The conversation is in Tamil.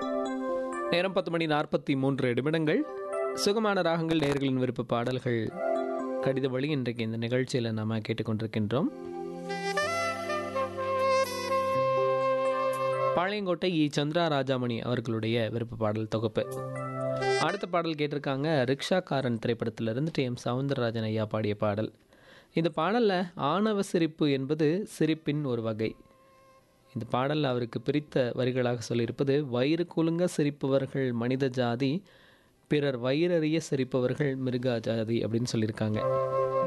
நேரம் பத்து மணி நாற்பத்தி மூன்று நிமிடங்கள் சுகமான ராகங்கள் நேர்களின் விருப்ப பாடல்கள் கடித வழி இன்றைக்கு இந்த நிகழ்ச்சியில் நாம் கேட்டுக்கொண்டிருக்கின்றோம் பாளையங்கோட்டை இ சந்திரா ராஜாமணி அவர்களுடைய விருப்ப பாடல் தொகுப்பு அடுத்த பாடல் கேட்டிருக்காங்க ரிக்ஷாக்காரன் திரைப்படத்திலிருந்து டி எம் சவுந்தரராஜன் ஐயா பாடிய பாடல் இந்த பாடலில் ஆணவ சிரிப்பு என்பது சிரிப்பின் ஒரு வகை இந்த பாடல் அவருக்கு பிரித்த வரிகளாக சொல்லியிருப்பது வயிறு குலுங்க சிரிப்பவர்கள் மனித ஜாதி பிறர் வயிறறிய சிரிப்பவர்கள் மிருக ஜாதி அப்படின்னு சொல்லியிருக்காங்க